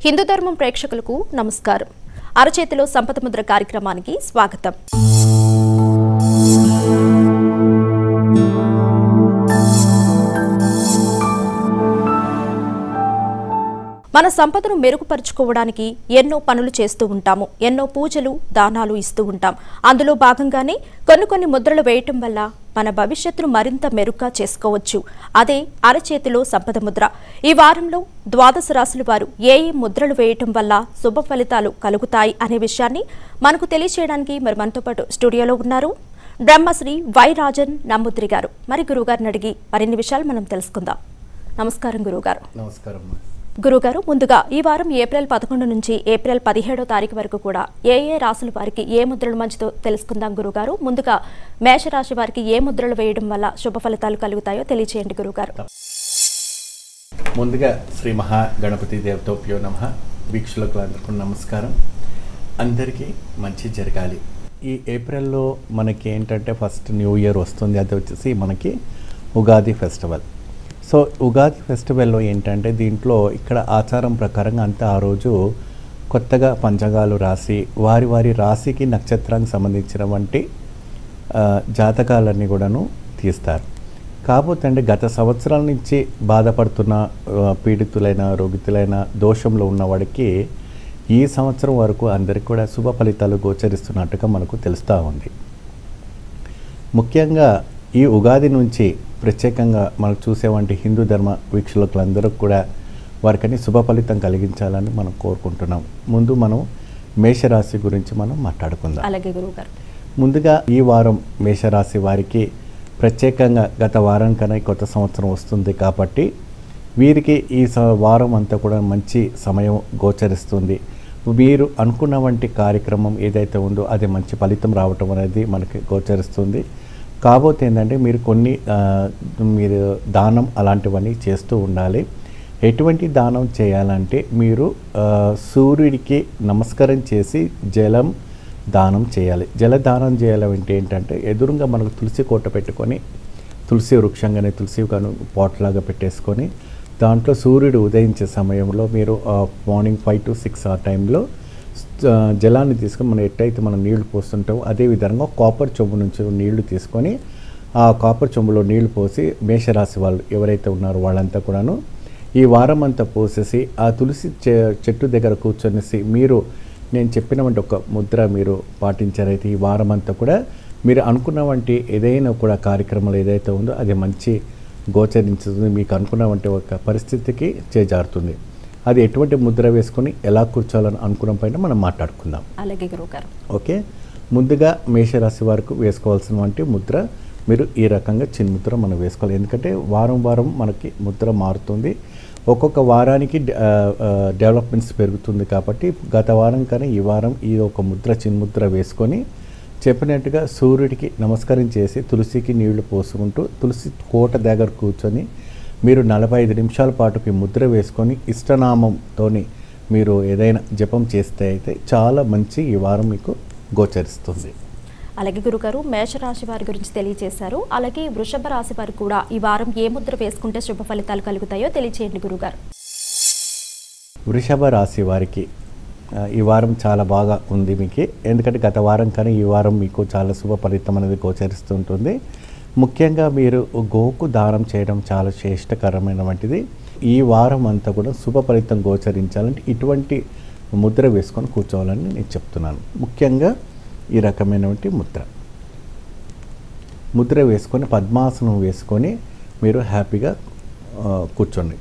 హిందూ ధర్మం ప్రేక్షకులకు నమస్కారం అరచేతిలో సంపద ముద్ర కార్యక్రమానికి స్వాగతం మన సంపదను మెరుగుపరుచుకోవడానికి ఎన్నో పనులు చేస్తూ ఉంటాము ఎన్నో పూజలు దానాలు ఇస్తూ ఉంటాం అందులో భాగంగానే కొన్ని కొన్ని ముద్రలు వేయటం వల్ల మన భవిష్యత్తును మరింత మెరుగ్గా చేసుకోవచ్చు అదే అరచేతిలో సంపద ముద్ర ఈ వారంలో ద్వాదశ రాశుల వారు ఏ ఏ ముద్రలు వేయటం వల్ల శుభ ఫలితాలు కలుగుతాయి అనే విషయాన్ని మనకు తెలియచేయడానికి మరి మనతో పాటు స్టూడియోలో ఉన్నారు బ్రహ్మశ్రీ వై రాజన్ నమ్ముద్రి గారు మరి గురువుగారిని అడిగి మరిన్ని విషయాలు మనం తెలుసుకుందాం నమస్కారం గురువుగారు నమస్కారం గురుగారు ముందుగా ఈ వారం ఏప్రిల్ పదకొండు నుంచి ఏప్రిల్ పదిహేడో తారీఖు వరకు కూడా ఏ ఏ రాశుల వారికి ఏ ముద్రలు మంచిదో తెలుసుకుందాం గురుగారు ముందుగా మేషరాశి వారికి ఏ ముద్రలు వేయడం వల్ల శుభ ఫలితాలు కలుగుతాయో తెలియచేయండి గురుగారు ముందుగా శ్రీ మహా గణపతి దేవతోప్యో నమ వీక్షకులకు అందరికీ నమస్కారం అందరికీ మంచి జరగాలి ఈ ఏప్రిల్లో మనకి ఏంటంటే ఫస్ట్ న్యూ ఇయర్ వస్తుంది అది వచ్చేసి మనకి ఉగాది ఫెస్టివల్ సో ఉగాది ఫెస్టివల్లో ఏంటంటే దీంట్లో ఇక్కడ ఆచారం ప్రకారంగా అంతా ఆ రోజు కొత్తగా పంచగాలు రాసి వారి వారి రాశికి నక్షత్రానికి సంబంధించినటువంటి ఆ, జాతకాలన్నీ కూడాను తీస్తారు కాకపోతే అంటే గత సంవత్సరాల నుంచి బాధపడుతున్న ఆ, పీడితులైన రోగితులైన దోషంలో ఉన్నవాడికి ఈ సంవత్సరం వరకు అందరికీ కూడా శుభ ఫలితాలు గోచరిస్తున్నట్టుగా మనకు తెలుస్తూ ఉంది ముఖ్యంగా ఈ ఉగాది నుంచి ప్రత్యేకంగా మనం చూసేవంటి హిందూ ధర్మ వీక్షకులందరూ కూడా వారికని శుభ ఫలితం కలిగించాలని మనం కోరుకుంటున్నాం ముందు మనం మేషరాశి గురించి మనం మాట్లాడుకుందాం అలాగే గురువుగారు ముందుగా ఈ వారం మేషరాశి వారికి ప్రత్యేకంగా గత వారం కన్నా ఈ కొత్త సంవత్సరం వస్తుంది కాబట్టి వీరికి ఈ స- వారం అంతా కూడా మంచి సమయం గోచరిస్తుంది వీరు అనుకున్న వంటి కార్యక్రమం ఏదైతే ఉందో అది మంచి ఫలితం రావటం అనేది మనకి గోచరిస్తుంది కాబోతే ఏంటంటే మీరు కొన్ని ఆ, మీరు దానం అలాంటివన్నీ చేస్తూ ఉండాలి ఎటువంటి దానం చేయాలంటే మీరు ఆ, సూర్యుడికి నమస్కారం చేసి జలం దానం చేయాలి జల దానం చేయాలంటే ఏంటంటే ఎదురుగా మనకు తులసి కోట పెట్టుకొని తులసి వృక్షంగానే తులసి కను పాట్లాగా పెట్టేసుకొని దాంట్లో సూర్యుడు ఉదయించే సమయంలో మీరు ఆ, మార్నింగ్ ఫైవ్ టు సిక్స్ ఆ టైంలో ఆ, జలాన్ని తీసుకొని మనం ఎట్టయితే మనం నీళ్లు పోస్తుంటామో అదే విధంగా కాపర్ చెంబు నుంచి నీళ్లు తీసుకొని ఆ కాపర్ చెంబులో నీళ్లు పోసి మేషరాశి వాళ్ళు ఎవరైతే ఉన్నారో వాళ్ళంతా కూడాను ఈ వారం అంతా పోసేసి ఆ తులసి చె- చెట్టు దగ్గర కూర్చొనేసి మీరు నేను చెప్పినటువంటి ఒక ముద్ర మీరు పాటించారైతే ఈ వారం అంతా కూడా మీరు అనుకున్న వంటి ఏదైనా కూడా కార్యక్రమాలు ఏదైతే ఉందో అది మంచి గోచరించుతుంది మీకు అనుకున్న వంటి ఒక పరిస్థితికి చేజారుతుంది అది ఎటువంటి ముద్ర వేసుకొని ఎలా కూర్చోవాలని అనుకున్న పైన మనం మాట్లాడుకుందాం అలాగే గురువుగారు ఓకే ముందుగా మేషరాశి వారికి వేసుకోవాల్సిన వంటి ముద్ర మీరు ఈ రకంగా చిన్న ముద్ర మనం వేసుకోవాలి ఎందుకంటే వారం వారం మనకి ముద్ర మారుతుంది ఒక్కొక్క వారానికి డె- ఆ, ఆ, డెవలప్మెంట్స్ పెరుగుతుంది కాబట్టి గత వారం కానీ ఈ వారం ఈ ఒక ముద్ర చిన్న ముద్ర వేసుకొని చెప్పినట్టుగా సూర్యుడికి నమస్కారం చేసి తులసికి నీళ్లు పోసుకుంటూ తులసి కోట దగ్గర కూర్చొని మీరు నలభై ఐదు నిమిషాల పాటు ఈ ముద్ర వేసుకొని ఇష్టనామంతోని మీరు ఏదైనా జపం చేస్తే అయితే చాలా మంచి ఈ వారం మీకు గోచరిస్తుంది అలాగే గురుగారు మేషరాశి వారి గురించి తెలియజేశారు అలాగే వృషభ రాశి వారు కూడా ఈ వారం ఏ ముద్ర వేసుకుంటే శుభ ఫలితాలు కలుగుతాయో తెలియచేయండి గురుగారు వృషభ రాశి వారికి ఆ, ఈ వారం చాలా బాగా ఉంది మీకు ఎందుకంటే గత వారం కానీ ఈ వారం మీకు చాలా శుభ ఫలితం అనేది గోచరిస్తుంటుంది ముఖ్యంగా మీరు గోకు దానం చేయడం చాలా శ్రేష్టకరమైనటువంటిది ఈ వారం అంతా కూడా శుభ ఫలితం గోచరించాలంటే ఇటువంటి ముద్ర వేసుకొని కూర్చోవాలని నేను చెప్తున్నాను ముఖ్యంగా ఈ రకమైనటువంటి ముద్ర ముద్ర వేసుకొని పద్మాసనం వేసుకొని మీరు హ్యాపీగా ఆ, కూర్చోండి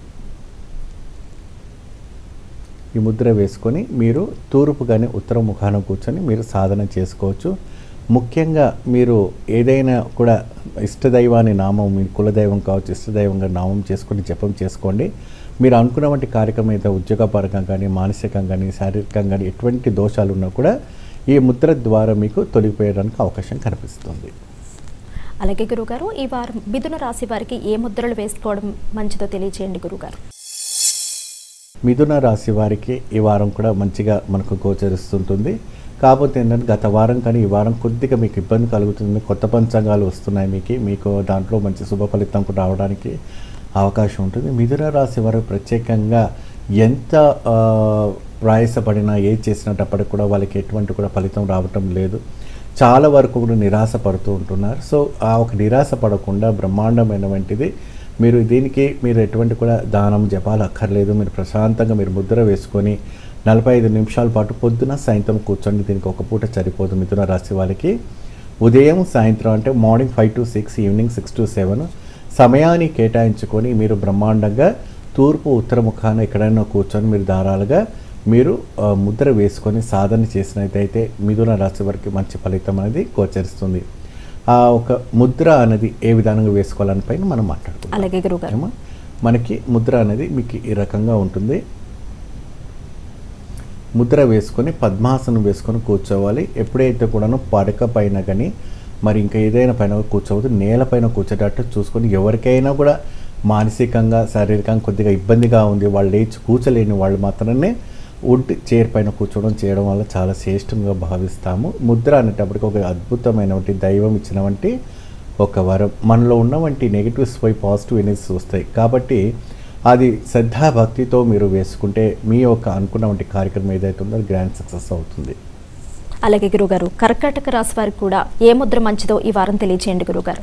ఈ ముద్ర వేసుకొని మీరు తూర్పు కానీ ఉత్తర ముఖాన కూర్చొని మీరు సాధన చేసుకోవచ్చు ముఖ్యంగా మీరు ఏదైనా కూడా ఇష్టదైవాన్ని నామం మీ కులదైవం కావచ్చు ఇష్టదైవంగా నామం చేసుకొని జపం చేసుకోండి మీరు అనుకున్నటువంటి కార్యక్రమం అయితే ఉద్యోగపరంగా కానీ మానసికంగా కానీ శారీరకంగా కానీ ఎటువంటి దోషాలు ఉన్నా కూడా ఈ ముద్ర ద్వారా మీకు తొలగిపోయడానికి అవకాశం కనిపిస్తుంది అలాగే గురుగారు ఈ వారం మిథున రాశి వారికి ఏ ముద్రలు వేసుకోవడం మంచిదో తెలియచేయండి గురుగారు మిథున రాశి వారికి ఈ వారం కూడా మంచిగా మనకు గోచరిస్తుంటుంది కాకపోతే ఏంటంటే గత వారం కానీ ఈ వారం కొద్దిగా మీకు ఇబ్బంది కలుగుతుంది కొత్త పంచాంగాలు వస్తున్నాయి మీకు మీకు దాంట్లో మంచి శుభ ఫలితం కూడా రావడానికి అవకాశం ఉంటుంది మిథున రాశి వారు ప్రత్యేకంగా ఎంత ఆ, ప్రయాసపడినా ఏది చేసినప్పటికి కూడా వాళ్ళకి ఎటువంటి కూడా ఫలితం రావటం లేదు చాలా వరకు కూడా నిరాశ పడుతూ ఉంటున్నారు సో ఆ ఒక నిరాశ పడకుండా బ్రహ్మాండమైనటువంటిది మీరు దీనికి మీరు ఎటువంటి కూడా దానం జపాలు అక్కర్లేదు మీరు ప్రశాంతంగా మీరు ముద్ర వేసుకొని నలభై ఐదు నిమిషాల పాటు పొద్దున సాయంత్రం కూర్చొని దీనికి ఒక పూట సరిపోదు మిథున రాశి వాళ్ళకి ఉదయం సాయంత్రం అంటే morning five to six evening six to seven సమయాన్ని కేటాయించుకొని మీరు బ్రహ్మాండంగా తూర్పు ఉత్తర ముఖాన ఎక్కడైనా కూర్చొని మీరు ధారాలుగా మీరు ఆ, ముద్ర వేసుకొని సాధన చేసినట్టయితే మిథున రాశి వారికి మంచి ఫలితం అనేది గోచరిస్తుంది ఆ ఒక ముద్ర అనేది ఏ విధానంగా వేసుకోవాలని పైన మనం మాట్లాడుకుందాం అలాగే గురుగారు ఏమో మనకి ముద్ర అనేది మీకు ఈ రకంగా ఉంటుంది ముద్ర వేసుకొని పద్మాసనం వేసుకొని కూర్చోవాలి ఎప్పుడైతే కూడాను పడక పైన కానీ మరి ఇంకా ఏదైనా పైన కూర్చోవద్దు నేలపైన కూర్చోటట్టు చూసుకొని ఎవరికైనా కూడా మానసికంగా శారీరకంగా కొద్దిగా ఇబ్బందిగా ఉంది వాళ్ళు లేచి కూర్చోలేని వాళ్ళు మాత్రమే వుడ్ చైర్ పైన కూర్చోవడం చేయడం వల్ల చాలా శ్రేష్టంగా భావిస్తాము ముద్ర అనేటప్పటికి ఒక అద్భుతమైనటువంటి దైవం ఇచ్చినవంటి ఒక వరం మనలో ఉన్నవంటి నెగిటివ్స్ పోయి పాజిటివ్ ఎనర్జీస్ వస్తాయి కాబట్టి అది శ్రద్ధాభక్తితో మీరు వేసుకుంటే మీ యొక్క అనుకున్నటువంటి కార్యక్రమం ఏదైతే ఉందో అది గ్రాండ్ సక్సెస్ అవుతుంది అలాగే గురుగారు కర్కాటక రాశి వారికి కూడా ఏ ముద్ర మంచిదో ఈ వారం తెలియచేయండి గురుగారు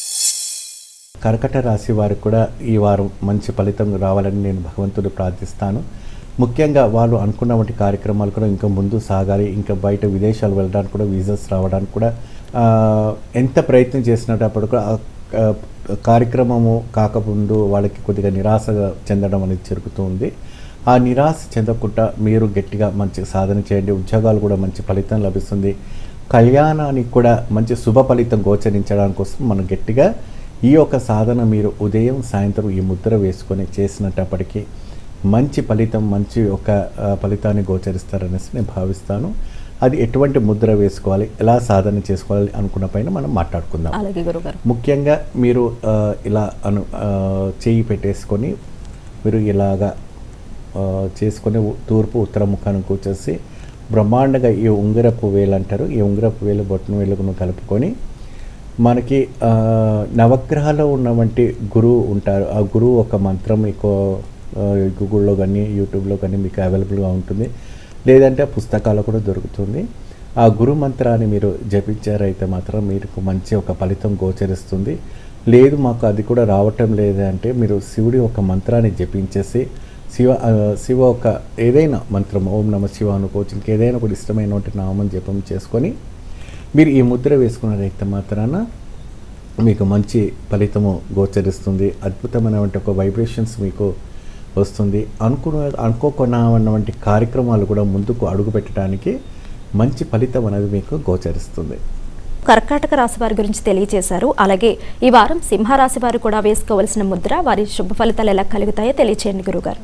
కర్కట రాశి వారికి కూడా ఈ వారం మంచి ఫలితం రావాలని నేను భగవంతుడు ప్రార్థిస్తాను ముఖ్యంగా వాళ్ళు అనుకున్నటువంటి కార్యక్రమాలు కూడా ఇంకా ముందు సాగాలి ఇంకా బయట విదేశాలు వెళ్ళడానికి కూడా వీసాస్ రావడానికి కూడా ఆ, ఎంత ప్రయత్నం చేసినప్పుడు కూడా ఆ, ఆ, కార్యక్రమము కాకముందు వాళ్ళకి కొద్దిగా నిరాశగా చెందడం అనేది జరుగుతుంది ఆ నిరాశ చెందకుండా మీరు గట్టిగా మంచి సాధన చేయండి ఉద్యోగాలు కూడా మంచి ఫలితం లభిస్తుంది కళ్యాణానికి కూడా మంచి శుభ ఫలితం గోచరించడానికి కోసం మనం గట్టిగా ఈ యొక్క సాధన మీరు ఉదయం సాయంత్రం ఈ ముద్ర వేసుకొని చేసినప్పటికీ మంచి ఫలితం మంచి ఒక ఆ, ఫలితాన్ని గోచరిస్తారనేసి నేను భావిస్తాను అది ఎటువంటి ముద్ర వేసుకోవాలి ఎలా సాధన చేసుకోవాలి అనుకున్న పైన మనం మాట్లాడుకుందాం అలాగే గురుగారు ముఖ్యంగా మీరు ఆ, ఇలా అను ఆ, చేయి పెట్టేసుకొని మీరు ఇలాగా ఆ, చేసుకొని ఉ- తూర్పు ఉత్తర ముఖానికి కూర్చేసి బ్రహ్మాండంగా ఈ ఉంగరపు వేలు అంటారు ఈ ఉంగరపు వేలు బొట్టన వేలును కలుపుకొని మనకి ఆ, నవగ్రహాల్లో ఉన్నవంటి గురువు ఉంటారు ఆ గురువు ఒక మంత్రం మీకు ఆ, గూగుల్లో కానీ యూట్యూబ్లో కానీ మీకు అవైలబుల్గా ఉంటుంది లేదంటే పుస్తకాలు కూడా దొరుకుతుంది ఆ గురు మంత్రాన్ని మీరు జపించారైతే మాత్రం మీకు మంచి ఒక ఫలితం గోచరిస్తుంది లేదు మాకు అది కూడా రావటం లేదంటే మీరు శివుడి ఒక మంత్రాన్ని జపించేసి శివ ఆ, శివ ఒక ఏదైనా మంత్రం ఓం నమ శివ అనుకోవచ్చు ఇంకేదైనా కూడా ఇష్టమైనటువంటి నామం జపం చేసుకొని మీరు ఈ ముద్ర వేసుకున్నారైతే మాత్రాన మీకు మంచి ఫలితము గోచరిస్తుంది అద్భుతమైనటువంటి ఒక వైబ్రేషన్స్ మీకు వస్తుంది అనుకున్న అనుకోకున్నటువంటి కార్యక్రమాలు కూడా ముందుకు అడుగు పెట్టడానికి మంచి ఫలితం అనేది మీకు గోచరిస్తుంది కర్కాటక రాశి వారి గురించి తెలియజేశారు అలాగే ఈ వారం సింహరాశి వారు కూడా వేసుకోవాల్సిన ముద్ర వారి శుభ ఫలితాలు ఎలా కలుగుతాయో తెలియచేయండి గురుగారు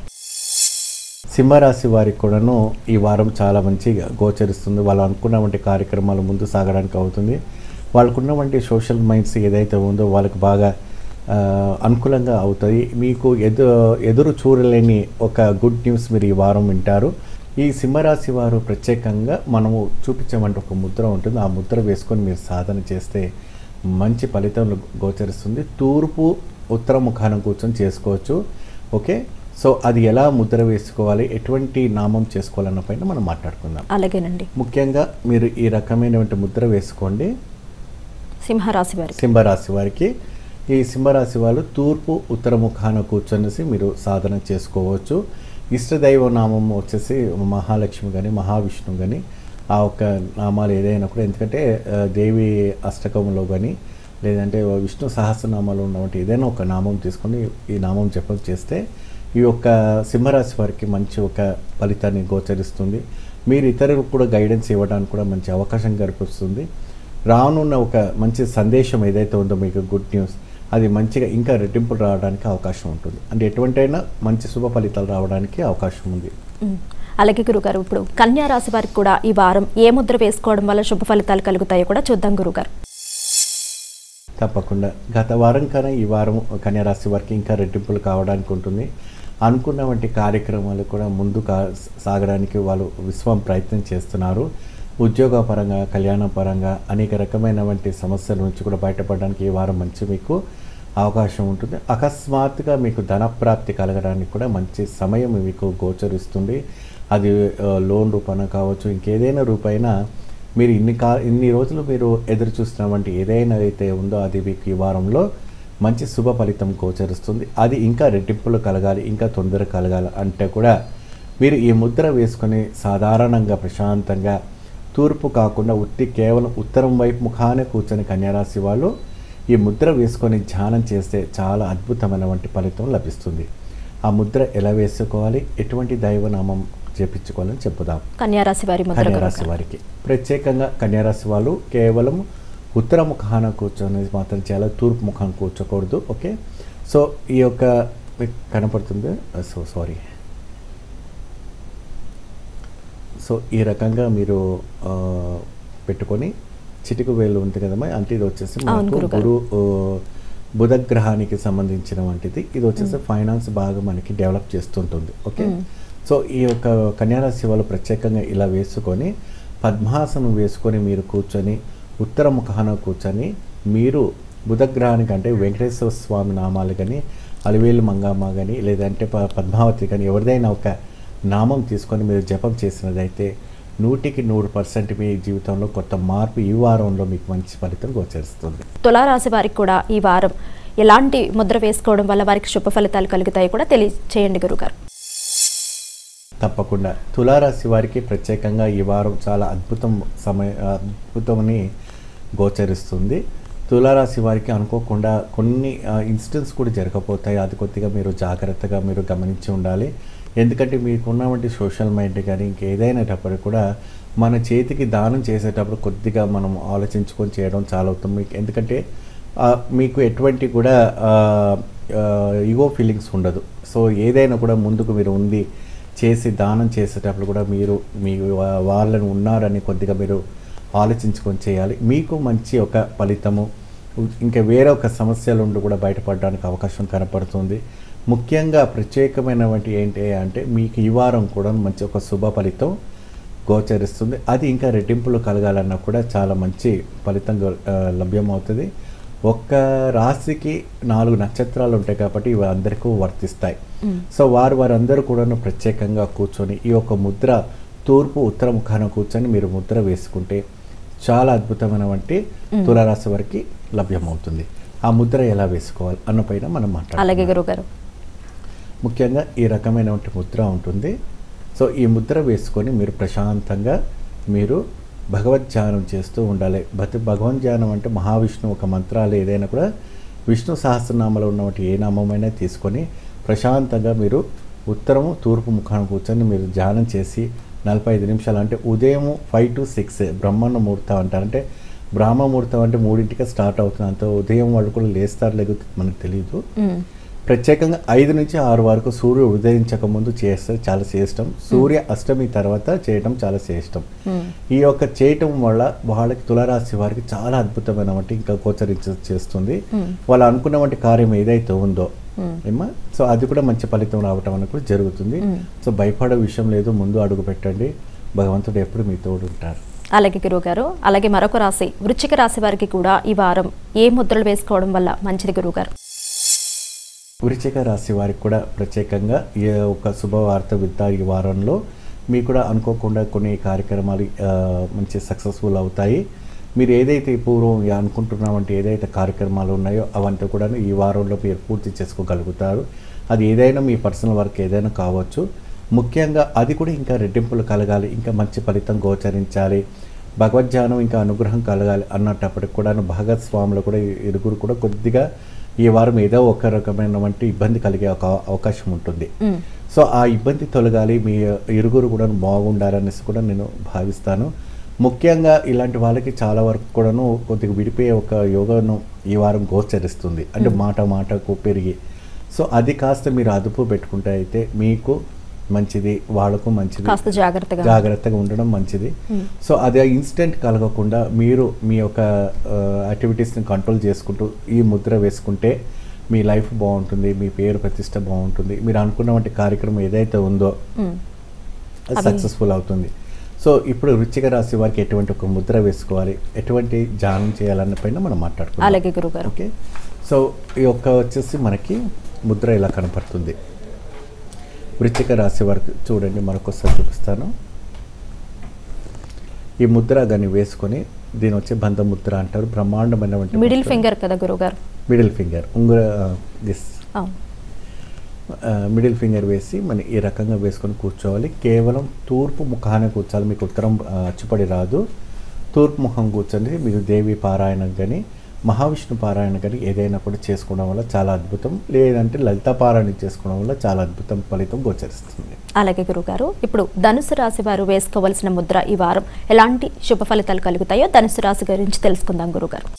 సింహరాశి వారికి కూడాను ఈ వారం చాలా మంచిగా గోచరిస్తుంది వాళ్ళు అనుకున్నటువంటి కార్యక్రమాలు ముందు సాగడానికి అవుతుంది వాళ్ళకున్నటువంటి సోషల్ మైండ్స్ ఏదైతే ఉందో వాళ్ళకి బాగా ఆ, అనుకూలంగా అవుతాయి మీకు ఎదు ఎదురు చూడలేని ఒక గుడ్ న్యూస్ మీరు ఈ వారం వింటారు ఈ సింహరాశి వారు ప్రత్యేకంగా మనము చూపించమంటే ఒక ముద్ర ఉంటుంది ఆ ముద్ర వేసుకొని మీరు సాధన చేస్తే మంచి ఫలితం గోచరిస్తుంది తూర్పు ఉత్తర ముఖానం కూర్చొని చేసుకోవచ్చు ఓకే సో అది ఎలా ముద్ర వేసుకోవాలి ఎటువంటి నామం చేసుకోవాలన్న పైన మనం మాట్లాడుకుందాం అలాగేనండి ముఖ్యంగా మీరు ఈ రకమైనటువంటి ముద్ర వేసుకోండి సింహరాశి వారి సింహరాశి వారికి ఈ సింహరాశి వాళ్ళు తూర్పు ఉత్తర ముఖాన కూర్చొనేసి మీరు సాధన చేసుకోవచ్చు ఇష్టదైవ నామం వచ్చేసి మహాలక్ష్మి కానీ మహావిష్ణు కానీ ఆ ఒక్క నామాలు ఏదైనా కూడా ఎందుకంటే ఆ, దేవి అష్టకంలో కానీ లేదంటే విష్ణు సహస్రనామాలు ఉన్నటువంటి ఏదైనా ఒక నామం తీసుకొని ఈ నామం జపం చేస్తే ఈ యొక్క సింహరాశి వారికి మంచి ఒక ఫలితాన్ని గోచరిస్తుంది మీరు ఇతరులకు కూడా గైడెన్స్ ఇవ్వడానికి కూడా మంచి అవకాశం కల్పిస్తుంది రానున్న ఒక మంచి సందేశం ఏదైతే ఉందో మీకు గుడ్ న్యూస్ అది మంచిగా ఇంకా రెట్టింపులు రావడానికి అవకాశం ఉంటుంది అంటే ఎటువంటైనా మంచి శుభ ఫలితాలు రావడానికి అవకాశం ఉంది ఉమ్. అలాగే గురుగారు ఇప్పుడు కన్యా రాశి వారికి కూడా ఈ వారం ఏ ముద్ర వేసుకోవడం వల్ల శుభ ఫలితాలు కలుగుతాయో కూడా చూద్దాం గురుగారు తప్పకుండా గత వారం కన్నా ఈ వారం కన్యారాశి వారికి ఇంకా రెట్టింపులు కావడానికి ఉంటుంది అనుకున్న వంటి కార్యక్రమాలు కూడా ముందు కా సాగడానికి వాళ్ళు విశ్వం ప్రయత్నం చేస్తున్నారు ఉద్యోగ పరంగా కళ్యాణ పరంగా అనేక రకమైనటువంటి సమస్యల నుంచి కూడా బయటపడడానికి ఈ వారం మంచి మీకు అవకాశం ఉంటుంది అకస్మాత్తుగా మీకు ధనప్రాప్తి కలగడానికి కూడా మంచి సమయం మీకు గోచరిస్తుంది అది ఆ, లోన్ రూపాన కావచ్చు ఇంకేదైనా రూపైనా మీరు ఇన్ని కా ఇన్ని రోజులు మీరు ఎదురు చూస్తున్నటువంటి ఏదైనా అయితే ఉందో అది మీకు ఈ వారంలో మంచి శుభ ఫలితం గోచరిస్తుంది అది ఇంకా రెట్టింపులు కలగాలి ఇంకా తొందర కలగాలి అంటే కూడా మీరు ఈ ముద్ర వేసుకొని సాధారణంగా ప్రశాంతంగా తూర్పు కాకుండా ఉత్తి కేవలం ఉత్తరం వైపు ముఖానే కూర్చొని కన్యారాశి వాళ్ళు ఈ ముద్ర వేసుకొని ధ్యానం చేస్తే చాలా అద్భుతమైనటువంటి ఫలితం లభిస్తుంది ఆ ముద్ర ఎలా వేసుకోవాలి ఎటువంటి దైవనామం జపించుకోవాలని చెప్పుదాం కన్యారాశి వారి ముద్ర కన్యారాశి గురుగారు వారికి ప్రత్యేకంగా కన్యారాశి వాళ్ళు కేవలం ఉత్తర ముఖాన కూర్చొని మాత్రం చేయాలి తూర్పు ముఖాన కూర్చోకూడదు ఓకే సో ఈ యొక్క మీకు కనపడుతుంది సో సారీ సో ఈ రకంగా మీరు ఆ, పెట్టుకొని చిటికు వేలు ఉంది కదమ్మా అంటే ఇది వచ్చేసి అవును, మనకు గురుగారు. గురు ఆ, బుధ గ్రహానికి సంబంధించిన వంటిది ఇది వచ్చేసి ఫైనాన్స్ బాగా మనకి డెవలప్ చేస్తుంటుంది ఓకే మ్మ్. సో ఈ యొక్క కన్యారాశి వాళ్ళు ప్రత్యేకంగా ఇలా వేసుకొని పద్మాసనం వేసుకొని మీరు కూర్చొని ఉత్తర ముఖాన కూర్చొని మీరు బుధగ్రహానికి అంటే వెంకటేశ్వర స్వామి నామాలు కానీ అలివేలు మంగమ్మ కానీ లేదంటే ప- పద్మావతి కానీ ఎవరిదైనా ఒక నామం తీసుకొని మీరు జపం చేసినదైతే నూటికి నూరు పర్సెంట్ మీ జీవితంలో కొత్త మార్పు ఈ వారంలో మీకు మంచి ఫలితం గోచరిస్తుంది తులారాశి వారికి కూడా ఈ వారం ఎలాంటి ముద్ర వేసుకోవడం వల్ల వారికి శుభ ఫలితాలు కలుగుతాయి కూడా తెలియచేయండి గురుగారు తప్పకుండా తులారాశి వారికి ప్రత్యేకంగా ఈ వారం చాలా అద్భుతం సమయ అద్భుతమని గోచరిస్తుంది తులారాశి వారికి అనుకోకుండా కొన్ని ఇన్సిడెంట్స్ కూడా జరగబోతాయి అది కొద్దిగా మీరు జాగ్రత్తగా మీరు గమనించి ఉండాలి ఎందుకంటే మీకున్నటువంటి సోషల్ మైండ్ కానీ ఇంకేదైనటప్పుడు కూడా మన చేతికి దానం చేసేటప్పుడు కొద్దిగా మనం ఆలోచించుకొని చేయడం చాలా ఉత్తమం మీకు ఎందుకంటే ఆ, మీకు ఎటువంటి కూడా ఈగో ఫీలింగ్స్ ఉండదు సో ఏదైనా కూడా ముందుకు మీరు ఉంది చేసి దానం చేసేటప్పుడు కూడా మీరు మీ వా- వాళ్ళని ఉన్నారని కొద్దిగా మీరు ఆలోచించుకొని చేయాలి మీకు మంచి ఒక ఫలితము ఇంకా వేరే ఒక సమస్యల నుండి కూడా బయటపడడానికి అవకాశం కనపడుతుంది ముఖ్యంగా ప్రత్యేకమైనటువంటి ఏంటి అంటే మీకు ఈ వారం కూడా మంచి ఒక శుభ ఫలితం గోచరిస్తుంది అది ఇంకా రెట్టింపులు కలగాలన్నా కూడా చాలా మంచి ఫలితం గో- ఆ, లభ్యమవుతుంది ఒక్క రాశికి నాలుగు నక్షత్రాలు ఉంటాయి కాబట్టి ఇవి అందరికీ వర్తిస్తాయి సో వారు వారందరూ కూడా ప్రత్యేకంగా కూర్చొని ఈ యొక్క ముద్ర తూర్పు ఉత్తర ముఖాన కూర్చొని మీరు ముద్ర వేసుకుంటే చాలా అద్భుతమైనటువంటి తులారాశి వారికి లభ్యమవుతుంది ఆ ముద్ర ఎలా వేసుకోవాలి అన్న పైన మనం అలాగే మాట్లాడాలి గురుగారు ముఖ్యంగా ఈ రకమైనటువంటి ముద్ర ఉంటుంది సో ఈ ముద్ర వేసుకొని మీరు ప్రశాంతంగా మీరు భగవద్ ధ్యానం చేస్తూ ఉండాలి భక్తి భగవద్ ధ్యానం అంటే మహావిష్ణువు ఒక మంత్రాలు ఏదైనా కూడా విష్ణు సహస్రనామాలో ఉన్నటువంటి ఏ నామమైనా తీసుకొని ప్రశాంతంగా మీరు ఉత్తరము తూర్పు ముఖాన కూర్చొని మీరు ధ్యానం చేసి నలభై ఐదు నిమిషాలు అంటే ఉదయం ఫైవ్ టు సిక్స్ బ్రహ్మణ ముహూర్తం అంటారు అంటే బ్రాహ్మ ముహూర్తం అంటే మూడింటికి స్టార్ట్ అవుతుంది అంత ఉదయం వాళ్ళు కూడా లేస్తారు లేకపోతే మనకు తెలియదు ఉమ్. ప్రత్యేకంగా ఐదు నుంచి ఆరు వరకు సూర్యుడు ఉదయించక ముందు చేస్తే చాలా శ్రేష్టం సూర్య అష్టమి తర్వాత చేయటం చాలా శ్రేష్టం ఉమ్. ఈ యొక్క చేయటం వల్ల వాళ్ళకి తులారాశి వారికి చాలా అద్భుతమైన వంటి ఇంకా గోచరించ చేస్తుంది Hmm. వాళ్ళు అనుకున్నటువంటి కార్యం ఏదైతే ఉందో Hmm. ఏమా సో అది కూడా మంచి ఫలితం రావటం అనేది కూడా జరుగుతుంది Hmm. సో భయపడే విషయం లేదు ముందు అడుగు పెట్టండి భగవంతుడు ఎప్పుడు మీ తోడు ఉంటారు అలాగే గురుగారు అలాగే మరొక రాశి వృశ్చిక రాశి వారికి కూడా ఈ వారం ఏ ముద్రలు వేసుకోవడం వల్ల మంచిది గురుగారు వృశ్చిక రాశి వారికి కూడా ప్రత్యేకంగా ఏ ఒక శుభవార్త వింటారు ఈ వారంలో మీకు కూడా అనుకోకుండా కొన్ని కార్యక్రమాలు ఆ, మంచి సక్సెస్ఫుల్ అవుతాయి మీరు ఏదైతే పూర్వం అనుకుంటున్నామంటే ఏదైతే కార్యక్రమాలు ఉన్నాయో అవంతా కూడా ఈ వారంలో మీరు పూర్తి చేసుకోగలుగుతారు అది ఏదైనా మీ పర్సనల్ వర్క్ ఏదైనా కావచ్చు ముఖ్యంగా అది కూడా ఇంకా రెట్టింపులు కలగాలి ఇంకా మంచి ఫలితం గోచరించాలి భగవద్ధ్యానం ఇంకా అనుగ్రహం కలగాలి అన్నటప్పటికి కూడా భాగస్వాములు కూడా ఈ ఇరుగురు కూడా కొద్దిగా ఈ వారం ఏదో ఒక రకమైన వంటి ఇబ్బంది కలిగే ఒక అవకాశం ఉంటుంది ఉమ్. సో ఆ ఇబ్బంది తొలగాలి మీ ఇరుగురు కూడా బాగుండాలనేసి కూడా నేను భావిస్తాను ముఖ్యంగా ఇలాంటి వాళ్ళకి చాలా వరకు కూడాను కొద్దిగా విడిపోయే ఒక యోగాను ఈ వారం గోచరిస్తుంది అంటే మాట మాటకు పెరిగి సో అది కాస్త మీరు అదుపు పెట్టుకుంటే అయితే మీకు మంచిది వాళ్ళకు మంచిది కాస్త జాగ్రత్తగా జాగ్రత్తగా ఉండడం మంచిది మ్మ్. సో అది ఇన్స్టెంట్ కలగకుండా మీరు మీ యొక్క యాక్టివిటీస్ని కంట్రోల్ చేసుకుంటూ ఈ ముద్ర వేసుకుంటే మీ లైఫ్ బాగుంటుంది మీ పేరు ప్రతిష్ట బాగుంటుంది మీరు అనుకున్నటువంటి కార్యక్రమం ఏదైతే ఉందో ఉమ్. అది అవి- సక్సెస్ఫుల్ అవుతుంది సో ఇప్పుడు వృశ్చిక రాశి వారికి ఎటువంటి ఒక ముద్ర వేసుకోవాలి ఎటువంటి ధ్యానం చేయాలన్న పైన మనం మాట్లాడుకుందాం అలాగే గురుగారు ఓకే సో ఈ యొక్క వచ్చేసి మనకి ముద్ర ఇలా కనపడుతుంది వృశ్చిక రాశి వారికి చూడండి మరొకసారి చూపిస్తాను ఈ ముద్ర కానీ వేసుకొని దీని వచ్చి బంధ ముద్ర అంటారు బ్రహ్మాండమైనటువంటి మిడిల్ ముద్ర. ఫింగర్ కదా గురుగారు మిడిల్ ఫింగర్ ఉంగర దిస్ అవును మిడిల్ ఫింగర్ వేసి మన ఈ రకంగా వేసుకొని కూర్చోవాలి కేవలం తూర్పు ముఖాన కూర్చోాలి మీకు ఉత్తరం ఆ, అచ్చుపడి రాదు తూర్పు ముఖం కూర్చొని మీరు దేవి పారాయణం కానీ మహావిష్ణు పారాయణ కానీ ఏదైనా కూడా చేసుకోవడం వల్ల చాలా అద్భుతం లేదంటే లలిత పారాయణ చేసుకోవడం వల్ల చాలా అద్భుతం ఫలితం గోచరిస్తుంది అలాగే గురుగారు ఇప్పుడు ధనుసు రాశి వారు వేసుకోవాల్సిన ముద్ర ఈ వారం ఎలాంటి శుభ ఫలితాలు కలుగుతాయో ధనుసు రాశి గురించి తెలుసుకుందాం గురుగారు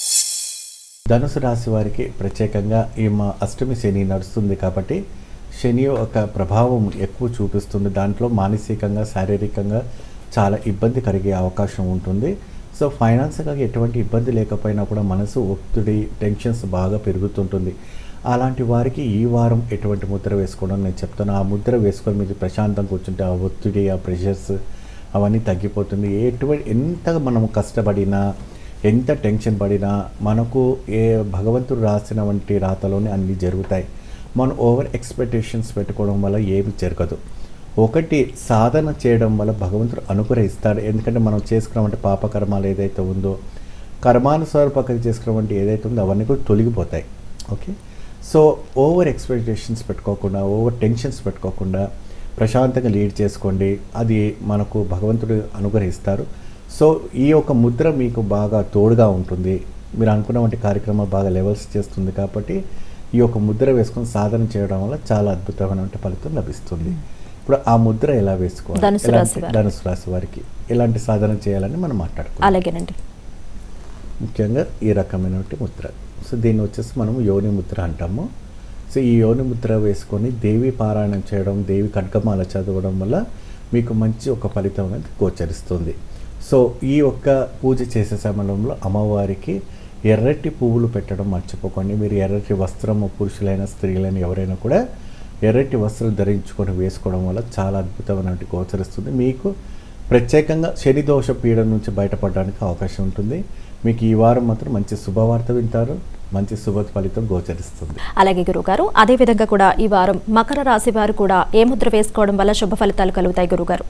ధనుసు రాశి వారికి ప్రత్యేకంగా ఈ మా అష్టమి శని నడుస్తుంది కాబట్టి శని యొక్క ప్రభావం ఎక్కువ చూపిస్తుంది దాంట్లో మానసికంగా శారీరకంగా చాలా ఇబ్బంది కలిగే అవకాశం ఉంటుంది సో ఫైనాన్స్గా ఎటువంటి ఇబ్బంది లేకపోయినా కూడా మనసు ఒత్తిడి టెన్షన్స్ బాగా పెరుగుతుంటుంది అలాంటి వారికి ఈ వారం ఎటువంటి ముద్ర వేసుకోవడం నేను చెప్తాను ఆ ముద్ర వేసుకొని మీరు ప్రశాంతంగా కూర్చుంటే ఆ ఒత్తిడి ఆ ప్రెషర్స్ అవన్నీ తగ్గిపోతుంది ఎటువంటి ఎంత మనం కష్టపడినా ఎంత టెన్షన్ పడినా మనకు ఏ భగవంతుడు రాసిన వంటి రాతలోనే అన్నీ జరుగుతాయి మనం ఓవర్ ఎక్స్పెక్టేషన్స్ పెట్టుకోవడం వల్ల ఏమి జరగదు ఒకటి సాధన చేయడం వల్ల భగవంతుడు అనుగ్రహిస్తాడు ఎందుకంటే మనం చేసుకున్నామంటే పాపకర్మాలు ఏదైతే ఉందో కర్మానుసారపకంగా చేసుకున్నామంటే ఏదైతే ఉందో అవన్నీ కూడా తొలగిపోతాయి ఓకే సో ఓవర్ ఎక్స్పెక్టేషన్స్ పెట్టుకోకుండా ఓవర్ టెన్షన్స్ పెట్టుకోకుండా ప్రశాంతంగా లీడ్ చేసుకోండి అది మనకు భగవంతుడు అనుగ్రహిస్తారు సో ఈ యొక్క ముద్ర మీకు బాగా తోడుగా ఉంటుంది మీరు అనుకున్న వంటి కార్యక్రమాలు బాగా లెవెల్స్ చేస్తుంది కాబట్టి ఈ యొక్క ముద్ర వేసుకొని సాధన చేయడం వల్ల చాలా అద్భుతమైన ఫలితం లభిస్తుంది ఇప్పుడు ఆ ముద్ర ఎలా వేసుకోవాలి ధనుసు ఎలాంటి- రాశి వారు. ధనుసు రాశి వారికి ఎలాంటి సాధన చేయాలని మనం మాట్లాడుకుందాం అలాగేనండి ముఖ్యంగా ఈ రకమైనటువంటి ముద్ర సో దీన్ని వచ్చేసి మనం యోని ముద్ర అంటాము సో ఈ యోని ముద్ర వేసుకొని దేవి పారాయణం చేయడం దేవి ఖడ్గమాల చదవడం వల్ల మీకు మంచి ఒక ఫలితం అనేది గోచరిస్తుంది సో ఈ యొక్క పూజ చేసే సమయంలో అమ్మవారికి ఎర్రటి పువ్వులు పెట్టడం మర్చిపోకండి మీరు ఎర్రటి వస్త్రము పురుషులైన స్త్రీలైన ఎవరైనా కూడా ఎర్రటి వస్త్రం ధరించుకొని వేసుకోవడం వల్ల చాలా అద్భుతమైనటువంటి గోచరిస్తుంది మీకు ప్రత్యేకంగా శని దోష పీడ నుంచి బయటపడడానికి అవకాశం ఉంటుంది మీకు ఈ వారం మాత్రం మంచి శుభవార్త వింటారు మంచి శుభ ఫలితం గోచరిస్తుంది అలాగే గురుగారు అదే విధంగా కూడా ఈ వారం మకర రాశి వారు కూడా ఏ ముద్ర వేసుకోవడం వల్ల శుభ ఫలితాలు కలుగుతాయి గురుగారు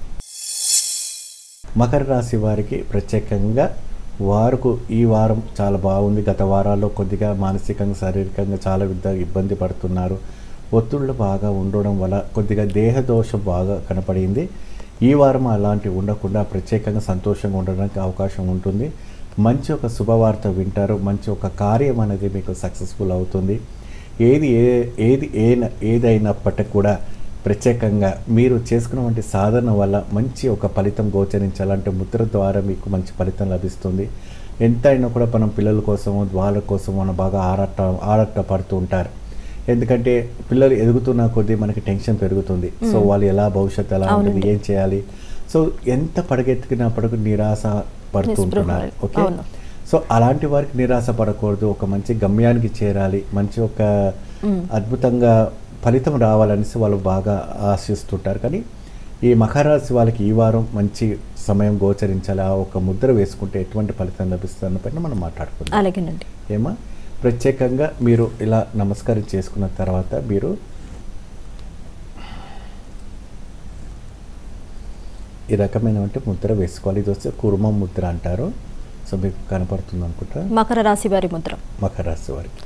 మకర రాశి వారికి ప్రత్యేకంగా వారికి ఈ వారం చాలా బాగుంది గత వారాల్లో కొద్దిగా మానసికంగా శారీరకంగా చాలా విధ ఇబ్బంది పడుతున్నారు ఒత్తిళ్ళు బాగా ఉండడం వల్ల కొద్దిగా దేహ దోషం బాగా కనపడింది ఈ వారం అలాంటివి ఉండకుండా ప్రత్యేకంగా సంతోషంగా ఉండడానికి అవకాశం ఉంటుంది మంచి ఒక శుభవార్త వింటారు మంచి ఒక కార్యం అనేది మీకు సక్సెస్ఫుల్ అవుతుంది ఏది ఏ ఏది ఏ ఏదైనప్పటికీ కూడా ప్రత్యేకంగా మీరు చేసుకున్నటువంటి సాధన వల్ల మంచి ఒక ఫలితం గోచరించాలంటే ముద్ర ద్వారా మీకు మంచి ఫలితం లభిస్తుంది ఎంతైనా కూడా మనం పిల్లల కోసము వాళ్ళ కోసం మనం బాగా ఆరాట ఆరాట పడుతూ ఉంటారు ఎందుకంటే పిల్లలు ఎదుగుతున్న కొద్దీ మనకి టెన్షన్ పెరుగుతుంది సో వాళ్ళు ఎలా భవిష్యత్తు ఎలా ఉంటుంది అవునండి. ఏం చేయాలి సో ఎంత పడగెత్తికినప్పటికీ నిరాశ పడుతుంటున్నారు నిస్పృహలు. ఓకే అవును. సో అలాంటి వారికి నిరాశ పడకూడదు ఒక మంచి గమ్యానికి చేరాలి మంచి ఒక అద్భుతంగా ఫలితం రావాలనేసి వాళ్ళు బాగా ఆశిస్తుంటారు కానీ ఈ మకర రాశి వాళ్ళకి ఈ వారం మంచి సమయం గోచరించాలి ఆ ఒక ముద్ర వేసుకుంటే ఎటువంటి ఫలితం లభిస్తుందన్న పైన మనం మాట్లాడుకుందాం అలాగేనండి ఏమా ప్రత్యేకంగా మీరు ఇలా నమస్కారం చేసుకున్న తర్వాత మీరు ఈ రకమైనటువంటి ముద్ర వేసుకోవాలి ఇది వస్తే కుర్మ ముద్ర అంటారు సో మీకు కనపడుతుంది అనుకుంటా మకర రాశి వారి ముద్ర మకర రాశి వారికి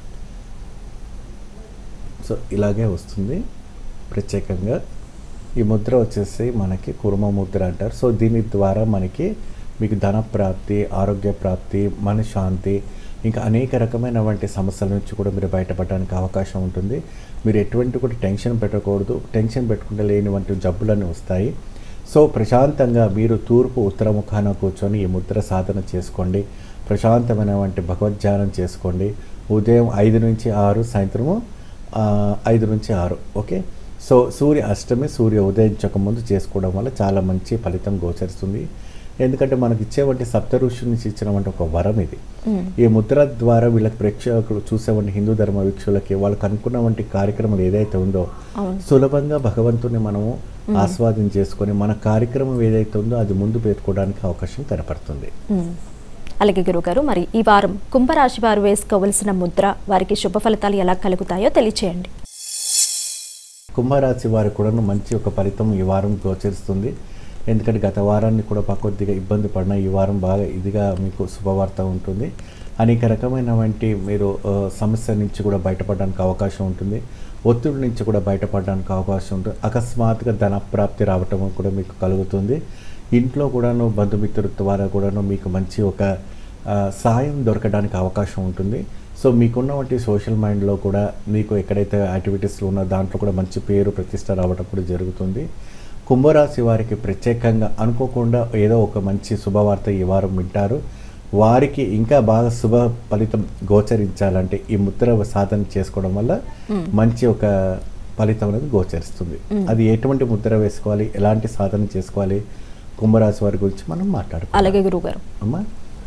సో ఇలాగే వస్తుంది ప్రత్యేకంగా ఈ ముద్ర వచ్చేసి మనకి కుర్మ ముద్ర అంటారు సో దీని ద్వారా మనకి మీకు ధన ప్రాప్తి ఆరోగ్య ప్రాప్తి మనశ్శాంతి ఇంకా అనేక రకమైనటువంటి సమస్యల నుంచి కూడా మీరు బయటపడడానికి అవకాశం ఉంటుంది మీరు ఎటువంటి కూడా టెన్షన్ పెట్టకూడదు టెన్షన్ పెట్టుకుంటే లేనివంటి జబ్బులన్నీ వస్తాయి సో ప్రశాంతంగా మీరు తూర్పు ఉత్తరముఖాన కూర్చొని ఈ ముద్ర సాధన చేసుకోండి ప్రశాంతమైనటువంటి భగవద్ధ్యానం చేసుకోండి ఉదయం ఐదు నుంచి ఆరు సాయంత్రము ఆ, ఐదు నుంచి ఆరు ఓకే సో సూర్య అష్టమి సూర్య ఉదయించక ముందు చేసుకోవడం వల్ల చాలా మంచి ఫలితం గోచరిస్తుంది ఎందుకంటే మనకి ఇచ్చేవంటి సప్త ఋషుల నుంచి ఇచ్చినటువంటి ఒక వరం ఇది మ్మ్. ఈ ముద్ర ద్వారా వీళ్ళకి ప్రేక్షకులు చూసేవంటి హిందూ ధర్మ వీక్షులకి వాళ్ళకి అనుకున్న వంటి కార్యక్రమాలు ఏదైతే ఉందో అవును సులభంగా భగవంతుని మనము ఆస్వాదం చేసుకొని మన కార్యక్రమం ఏదైతే ఉందో అది ముందు పెట్టుకోవడానికి అవకాశం కనపడుతుంది మ్మ్. అలాగే గురుగారు మరి ఈ వారం కుంభరాశి వారు వేసుకోవలసిన ముద్ర వారికి శుభ ఫలితాలు ఎలా కలుగుతాయో తెలియచేయండి కుంభరాశి వారికి కూడా మంచి ఒక ఫలితం ఈ వారం గోచరిస్తుంది ఎందుకంటే గత వారాన్ని కూడా పా- కొద్దిగా ఇబ్బంది పడిన ఈ వారం బాగా ఇదిగా మీకు శుభవార్త ఉంటుంది అనేక రకమైనటువంటి మీరు ఆ, సమస్య నుంచి కూడా బయటపడడానికి అవకాశం ఉంటుంది ఒత్తిడి నుంచి కూడా బయటపడడానికి అవకాశం ఉంటుంది అకస్మాత్తుగా ధనప్రాప్తి రావటం కూడా మీకు కలుగుతుంది ఇంట్లో కూడాను బంధుమిత్రుల ద్వారా కూడాను మీకు మంచి ఒక ఆ, సాయం దొరకడానికి అవకాశం ఉంటుంది సో మీకున్నటువంటి సోషల్ మైండ్లో కూడా మీకు ఎక్కడైతే యాక్టివిటీస్లో ఉన్న దాంట్లో కూడా మంచి పేరు ప్రతిష్ట రావడం కూడా జరుగుతుంది కుంభరాశి వారికి ప్రత్యేకంగా అనుకోకుండా ఏదో ఒక మంచి శుభవార్త ఈ వారం వింటారు వారికి ఇంకా బాగా శుభ ఫలితం గోచరించాలంటే ఈ ముద్ర సాధన చేసుకోవడం వల్ల మంచి ఒక ఫలితం అనేది గోచరిస్తుంది అది ఎటువంటి ముద్ర వేసుకోవాలి ఎలాంటి సాధన చేసుకోవాలి కుంభరాశి వారి గురించి మనం మాట్లాడుకోవాలి అలాగే గురుగారు అమ్మా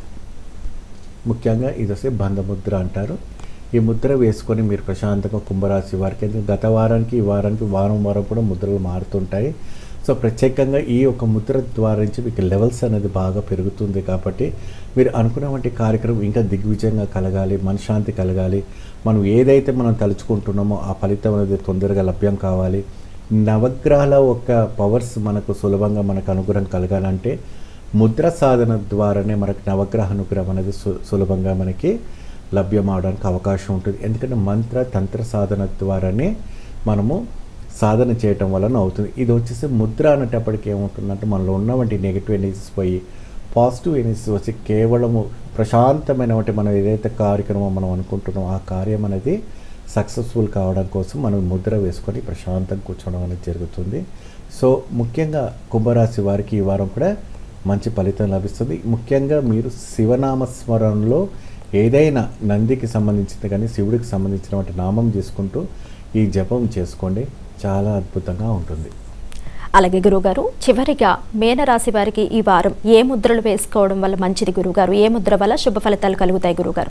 ముఖ్యంగా ఇది వస్తే బంధముద్ర అంటారు ఈ ముద్ర వేసుకొని మీరు ప్రశాంతంగా కుంభరాశి వారికి ఎందుకంటే గత వారానికి ఈ వారానికి వారం వారం కూడా ముద్రలు మారుతుంటాయి సో ప్రత్యేకంగా ఈ యొక్క ముద్ర ద్వారా నుంచి మీకు లెవెల్స్ అనేది బాగా పెరుగుతుంది కాబట్టి మీరు అనుకున్నటువంటి కార్యక్రమం ఇంకా దిగ్విజయంగా కలగాలి మనశ్శాంతి కలగాలి మనం ఏదైతే మనం తలుచుకుంటున్నామో ఆ ఫలితం అనేది తొందరగా లభ్యం కావాలి నవగ్రహాల యొక్క పవర్స్ మనకు సులభంగా మనకు అనుగ్రహం కలగాలంటే ముద్ర సాధన ద్వారానే మనకి నవగ్రహ అనుగ్రహం అనేది సు- సులభంగా మనకి లభ్యం అవడానికి అవకాశం ఉంటుంది ఎందుకంటే మంత్ర తంత్ర సాధన ద్వారానే మనము సాధన చేయటం వలన అవుతుంది ఇది వచ్చేసి ముద్ర అనేటప్పటికి ఏముంటుందంటే మనలో ఉన్నటువంటి నెగిటివ్ ఎనర్జీస్ పోయి పాజిటివ్ ఎనర్జీస్ వచ్చి కేవలము ప్రశాంతమైనటువంటి మనం ఏదైతే కార్యక్రమం మనం అనుకుంటున్నామో ఆ కార్యం అనేది సక్సెస్ఫుల్ కావడం కోసం మనం ముద్ర వేసుకొని ప్రశాంతంగా కూర్చోవడం అనేది జరుగుతుంది సో ముఖ్యంగా కుంభరాశి వారికి ఈ వారం కూడా మంచి ఫలితం లభిస్తుంది ముఖ్యంగా మీరు శివనామ స్మరణలో ఏదైనా నందికి సంబంధించింది కానీ శివుడికి సంబంధించినటువంటి నామం చేసుకుంటూ ఈ జపం చేసుకోండి చాలా అద్భుతంగా ఉంటుంది అలాగే గురుగారు చివరిగా మేనరాశి వారికి ఈ వారం ఏ ముద్రలు వేసుకోవడం వల్ల మంచిది గురుగారు ఏ ముద్ర వల్ల శుభ ఫలితాలు కలుగుతాయి గురుగారు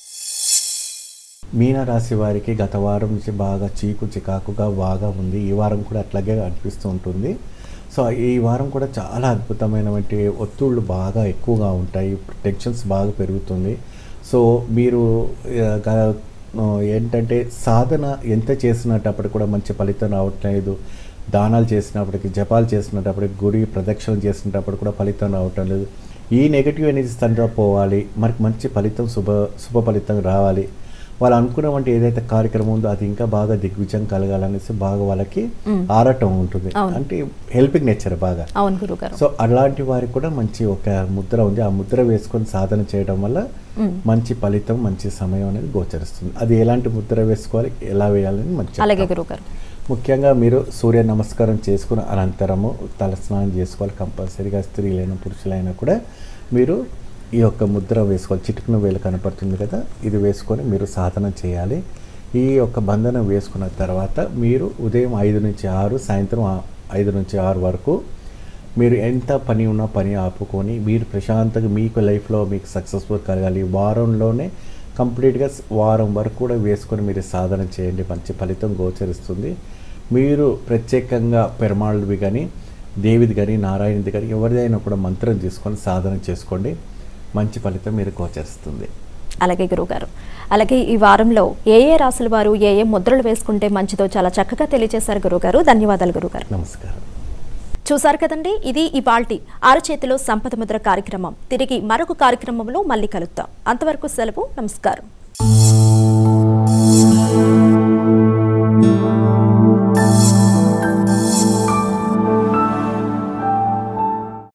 మీనరాశి వారికి గత వారం నుంచి బాగా చీకు చికాకుగా బాగా ఉంది ఈ వారం కూడా అట్లాగే అనిపిస్తూ ఉంటుంది సో ఈ వారం కూడా చాలా అద్భుతమైనటువంటి ఒత్తిళ్ళు బాగా ఎక్కువగా ఉంటాయి టెన్షన్స్ బాగా పెరుగుతుంది సో మీరు ఆ, గ- ఆ, ఏంటంటే సాధన ఎంత చేసినప్పటికి కూడా మంచి ఫలితం రావట్లేదు దానాలు చేసినప్పటికి జపాలు చేసినప్పటికి గుడి ప్రదక్షిణ చేసినప్పుడు కూడా ఫలితం రావటం లేదు ఈ నెగిటివ్ ఎనర్జీస్ తండ్రి పోవాలి మనకి మంచి ఫలితం శుభ శుభ ఫలితం రావాలి వాళ్ళు అనుకున్నటువంటి ఏదైతే కార్యక్రమం ఉందో అది ఇంకా బాగా దిగ్విజయం కలగాలనేసి బాగా వాళ్ళకి ఆరాటం ఉంటుంది అవును. అంటే హెల్పింగ్ నేచర్ బాగా అవును గురుగారు సో అలాంటి వారికి కూడా మంచి ఒక ముద్ర ఉంది ఆ ముద్ర వేసుకొని సాధన చేయడం వల్ల మ్మ్. మంచి ఫలితం మంచి సమయం అనేది గోచరిస్తుంది అది ఎలాంటి ముద్ర వేసుకోవాలి ఎలా వేయాలని మంచి అలాగే గురుగారు ముఖ్యంగా మీరు సూర్య నమస్కారం చేసుకున్న అనంతరము తలస్నానం చేసుకోవాలి కంపల్సరీగా స్త్రీలైనా పురుషులైనా కూడా మీరు ఈ యొక్క ముద్ర వేసుకోవాలి చిటుకున వేలు కనపడుతుంది కదా ఇది వేసుకొని మీరు సాధన చేయాలి ఈ యొక్క బంధనం వేసుకున్న తర్వాత మీరు ఉదయం ఐదు నుంచి ఆరు సాయంత్రం ఆ- ఐదు నుంచి ఆరు వరకు మీరు ఎంత పని ఉన్నా పని ఆపుకొని మీరు ప్రశాంతంగా మీకు లైఫ్లో మీకు సక్సెస్ఫుల్ కలగాలి వారంలోనే కంప్లీట్గా స్- వారం వరకు కూడా వేసుకొని మీరు సాధన చేయండి మంచి ఫలితం గోచరిస్తుంది మీరు ప్రత్యేకంగా పెరమాళ్ళవి కానీ దేవిది కానీ నారాయణది కానీ ఎవరిదైనా కూడా మంత్రం తీసుకొని సాధన చేసుకోండి మంచి ఫలితం మీరు గోచరిస్తుంది అలాగే గురుగారు అలాగే ఈ వారంలో ఏ ఏ రాసుల వారు ఏ ఏ ముద్రలు వేసుకుంటే మంచిదో చాలా చక్కగా తెలియజేశారు గురుగారు ధన్యవాదాలు గురుగారు నమస్కారం చూసారు కదండి ఇది ఇవాల్టి ఆరుచేతిలో సంపద ముద్ర కార్యక్రమం తిరిగి మరొక కార్యక్రమంలో మళ్ళీ కలుద్దాం అంతవరకు సెలవు నమస్కారం